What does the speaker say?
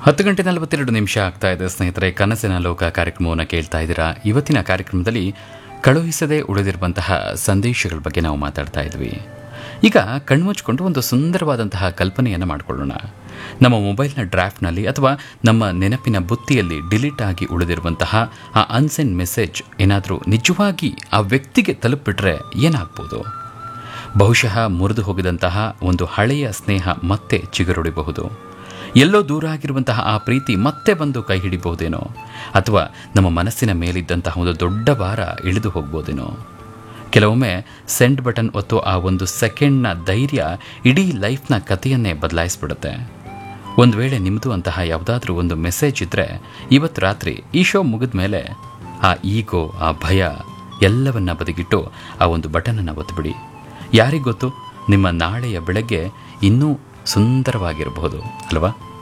ಹತ್ತು ಗಂಟೆ ನಲವತ್ತೆರಡು ನಿಮಿಷ ಆಗ್ತಾ ಇದೆ ಸ್ನೇಹಿತರೆ ಕನಸಿನ ಲೋಕ ಕಾರ್ಯಕ್ರಮವನ್ನು ಕೇಳ್ತಾ ಇದ್ದೀರಾ ಇವತ್ತಿನ ಕಾರ್ಯಕ್ರಮದಲ್ಲಿ ಕಳುಹಿಸದೆ ಉಳಿದಿರುವಂತಹ ಸಂದೇಶಗಳ ಬಗ್ಗೆ ನಾವು ಮಾತಾಡ್ತಾ ಇದ್ವಿ ಈಗ ಕಣ್ಮುಚ್ಕೊಂಡು ಒಂದು ಸುಂದರವಾದಂತಹ ಕಲ್ಪನೆಯನ್ನು ಮಾಡಿಕೊಳ್ಳೋಣ ನಮ್ಮ ಮೊಬೈಲ್ನ ಡ್ರಾಫ್ಟ್ನಲ್ಲಿ ಅಥವಾ ನಮ್ಮ ನೆನಪಿನ ಬುತ್ತಿಯಲ್ಲಿ ಡಿಲೀಟ್ ಆಗಿ ಉಳಿದಿರುವಂತಹ ಆ ಅನ್ಸೆಂಡ್ ಮೆಸೇಜ್ ಏನಾದರೂ ನಿಜವಾಗಿ ಆ ವ್ಯಕ್ತಿಗೆ ತಲುಪಿಬಿಟ್ರೆ ಏನಾಗ್ಬೋದು ಬಹುಶಃ ಮುರಿದು ಹೋಗಿದಂತಹ ಒಂದು ಹಳೆಯ ಸ್ನೇಹ ಮತ್ತೆ ಚಿಗುರೊಡಿಬಹುದು ಎಲ್ಲೋ ದೂರ ಆಗಿರುವಂತಹ ಆ ಪ್ರೀತಿ ಮತ್ತೆ ಬಂದು ಕೈ ಹಿಡಿಬಹುದೇನೋ ಅಥವಾ ನಮ್ಮ ಮನಸ್ಸಿನ ಮೇಲಿದ್ದಂತಹ ಒಂದು ದೊಡ್ಡ ಭಾರ ಇಳಿದು ಹೋಗ್ಬೋದೇನೋ ಕೆಲವೊಮ್ಮೆ ಸೆಂಡ್ ಬಟನ್ ಒತ್ತೋ ಆ ಒಂದು ಸೆಕೆಂಡ್ನ ಧೈರ್ಯ ಇಡೀ ಲೈಫ್ನ ಕಥೆಯನ್ನೇ ಬದಲಾಯಿಸ್ಬಿಡುತ್ತೆ ಒಂದು ವೇಳೆ ನಿಮ್ಮದು ಅಂತಹ ಯಾವುದಾದ್ರೂ ಒಂದು ಮೆಸೇಜ್ ಇದ್ದರೆ ಇವತ್ತು ರಾತ್ರಿ ಈ ಶೋ ಮುಗಿದ ಮೇಲೆ ಆ ಈಗೋ ಆ ಭಯ ಎಲ್ಲವನ್ನ ಬದಿಗಿಟ್ಟು ಆ ಒಂದು ಬಟನನ್ನು ಒತ್ತಿಬಿಡಿ ಯಾರಿಗೊತ್ತು ನಿಮ್ಮ ನಾಳೆಯ ಬೆಳಗ್ಗೆ ಇನ್ನೂ ಸುಂದರವಾಗಿರಬಹುದು ಅಲ್ವಾ